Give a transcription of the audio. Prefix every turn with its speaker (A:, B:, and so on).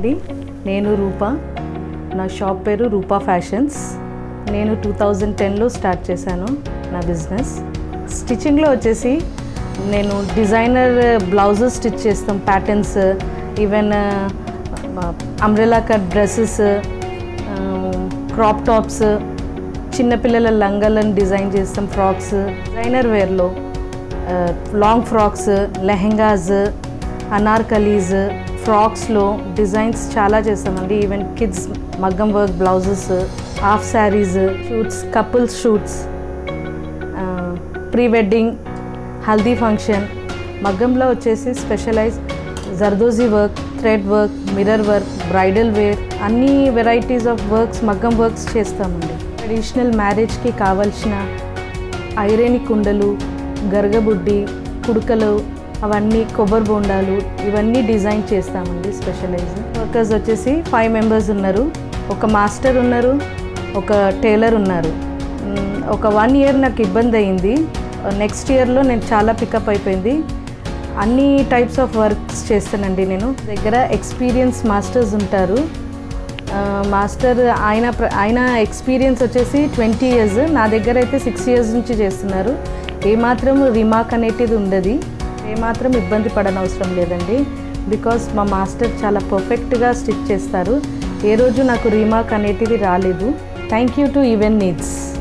A: అండి నేను రూప నా షాప్ పేరు రూపా ఫ్యాషన్స్ నేను టూ థౌజండ్ టెన్లో స్టార్ట్ చేశాను నా బిజినెస్ స్టిచ్చింగ్లో వచ్చేసి నేను డిజైనర్ బ్లౌజెస్ స్టిచ్ చేస్తాం patterns even umbrella cut dresses crop tops చిన్నపిల్లల లంగాలను డిజైన్ చేస్తాం ఫ్రాక్స్ డిజైనర్ వేర్లో లాంగ్ ఫ్రాక్స్ లెహెంగాస్ అనార్కలీస్ ఫ్రాక్స్లో డిజైన్స్ చాలా చేస్తామండి ఈవెన్ కిడ్స్ మగ్గం work blouses half saris shoots couples shoots pre wedding haldi function మగ్గంలో వచ్చేసి specialize zardozi work thread work mirror work bridal wear అన్ని వెరైటీస్ ఆఫ్ వర్క్స్ మగ్గం వర్క్స్ చేస్తామండి ట్రెడిషనల్ మ్యారేజ్కి కావాల్సిన ఐరేని కుండలు గరగబుడ్డి కుడుకలు అవన్నీ కొబ్బరి బొండాలు ఇవన్నీ డిజైన్ చేస్తామండి స్పెషలైజ్ వర్కర్స్ వచ్చేసి ఫైవ్ మెంబర్స్ ఉన్నారు ఒక మాస్టర్ ఉన్నారు ఒక టైలర్ ఉన్నారు మ్, ఒక వన్ ఇయర్ నాకు ఇబ్బంది అయింది నెక్స్ట్ ఇయర్లో నేను చాలా పికప్ అయిపోయింది అన్ని టైప్స్ ఆఫ్ వర్క్స్ చేస్తానండి నేను దగ్గర ఎక్స్పీరియన్స్ మాస్టర్స్ ఉంటారు ఆ, మాస్టర్ ఆయన ప్ర- ఆయన ఎక్స్పీరియన్స్ వచ్చేసి ట్వంటీ ఇయర్స్ నా దగ్గర అయితే సిక్స్ ఇయర్స్ నుంచి చేస్తున్నారు ఏమాత్రం రిమార్క్ అనేటిది ఉండదు ఏమాత్రం ఇబ్బంది పడనవసరం లేదండి బికాస్ మా మాస్టర్ చాలా పర్ఫెక్ట్గా స్టిచ్ చేస్తారు ఏ రోజు నాకు రీమార్క్ అనేటిది రాలేదు thank you to even needs